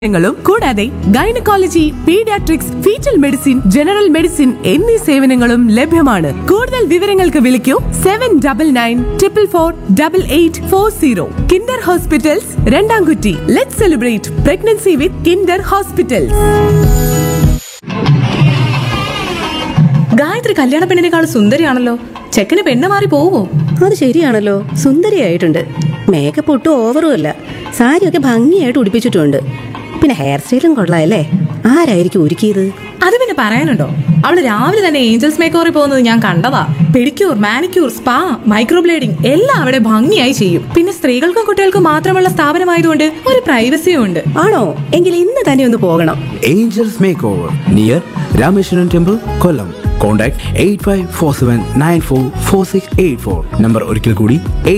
ങ്ങളും കൂടാതെ gynaecology paediatrics foetal medicine general medicine എന്നീ സേവനങ്ങളും ലഭ്യമാണ് കൂടുതൽ വിവരങ്ങൾക്ക് വിളിക്കൂ seven double nine triple four double eight four zero Kinder hospitals രണ്ടാംകുറ്റി let celebrate pregnancy with Kinder hospitals Gayathri കല്യാണ പെണ്ണിനേക്കാൾ സുന്ദരിയാണല്ലോ ചെക്കന് പെണ്ണ് മാറി പോവോ അത് ശരിയാണല്ലോ സുന്ദരിയായിട്ടുണ്ട് മേക്കപ്പ് ഒട്ടും ഓവറും അല്ല സാരിയൊക്കെ ഭംഗിയായിട്ട് ഉടുപ്പിച്ചിട്ടുണ്ട് പിന്നെ ഹെയർ സ്റ്റൈലും കൊള്ളാമല്ലേ ആരായിരിക്കും ഒരുക്കിയത് അത് പിന്നെ പറയാനുണ്ടോ അവള് രാവിലെ തന്നെ ഏഞ്ചൽസ് മേക്കോറിൽ പോകുന്നത് ഞാൻ കണ്ടതാ പെഡിക്യൂർ മാനിക്യൂർ സ്പാ മൈക്രോബ്ലേഡിംഗ് എല്ലാം അവിടെ ഭംഗിയായി ചെയ്യും പിന്നെ സ്ത്രീകൾക്കും കുട്ടികൾക്കും മാത്രമുള്ള സ്ഥാപനമായതുകൊണ്ട് ഒരു പ്രൈവസിയും ഉണ്ട് ആണോ എങ്കിൽ ഇന്ന് തന്നെ ഒന്ന് പോകണം Angels Makeover near Rameshwaran Temple, Kollam. Contact 8547944684. Number ഒരിക്കൽ കൂടി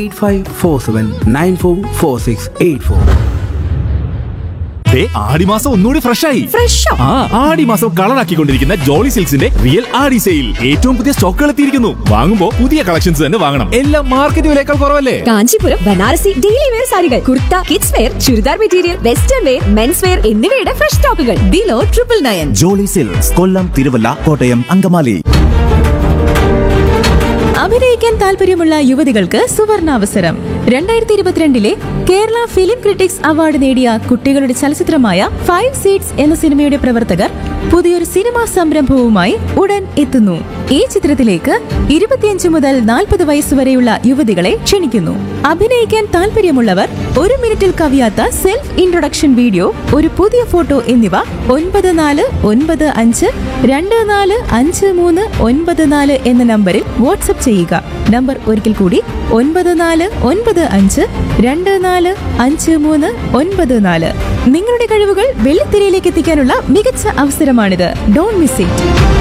8547944684. ദേ, ആടിമാസം ഒന്നുകൂടി ഫ്രഷ് ആയി ഫ്രഷോ ആ ആടിമാസം കളറാക്കിക്കൊണ്ടിരിക്കുന്ന ജോളി സിൽക്സിന്റെ റിയൽ ആടി സെയിൽ ഏറ്റവും പുതിയ സ്റ്റോക്കുകൾ എത്തിയിരിക്കുന്നു വാങ്ങുമ്പോൾ പുതിയ കളക്ഷൻസ് തന്നെ വാങ്ങണം എല്ലാം മാർക്കറ്റ് വിലയേക്കാൾ കുറവല്ലേ കാഞ്ചീപുരം ബനാറസി ഡെയിലി വെയർ സാരികൾ kurta kids wear churidar material western wear men's wear എന്നിവയുടെ ഫ്രഷ് സ്റ്റോക്കുകൾ below triple nine Jolly Silks Kollam Thiruvalla Kottayam Angamaly അഭിനയിക്കാൻ താല്പര്യമുള്ള യുവതികൾക്ക് സുവർണാവസരം രണ്ടായിരത്തി ഇരുപത്തിരണ്ടിലെ കേരള ഫിലിം ക്രിട്ടിക്സ് അവാർഡ് നേടിയ കുട്ടികളുടെ ചലച്ചിത്രമായ ഫൈവ് സീറ്റ്സ് എന്ന സിനിമയുടെ പ്രവർത്തകർ പുതിയൊരു സിനിമാ സംരംഭവുമായി ഉടൻ എത്തുന്നു ഈ ചിത്രത്തിലേക്ക് ഇരുപത്തിയഞ്ച് മുതൽ നാൽപ്പത് വയസ്സുവരെയുള്ള യുവതികളെ ക്ഷണിക്കുന്നു അഭിനയിക്കാൻ താല്പര്യമുള്ളവർ ഒരു മിനിറ്റിൽ കവിയാത്ത സെൽഫ് ഇൻട്രൊഡക്ഷൻ വീഡിയോ ഒരു പുതിയ ഫോട്ടോ എന്നിവ ഒൻപത് നാല് ഒൻപത് അഞ്ച് രണ്ട് നാല് അഞ്ച് മൂന്ന് ഒൻപത് നാല് എന്ന നമ്പറിൽ വാട്സപ്പ് ചെയ്യുക നമ്പർ ഒരിക്കൽ കൂടി ഒൻപത് നാല് ഒൻപത് അഞ്ച് രണ്ട് നാല് അഞ്ച് മൂന്ന് ഒൻപത് നാല് നിങ്ങളുടെ കഴിവുകൾ വെള്ളിത്തിരയിലേക്ക് എത്തിക്കാനുള്ള മികച്ച അവസരമാണിത് ഡോണ്ട് മിസ് ഇറ്റ്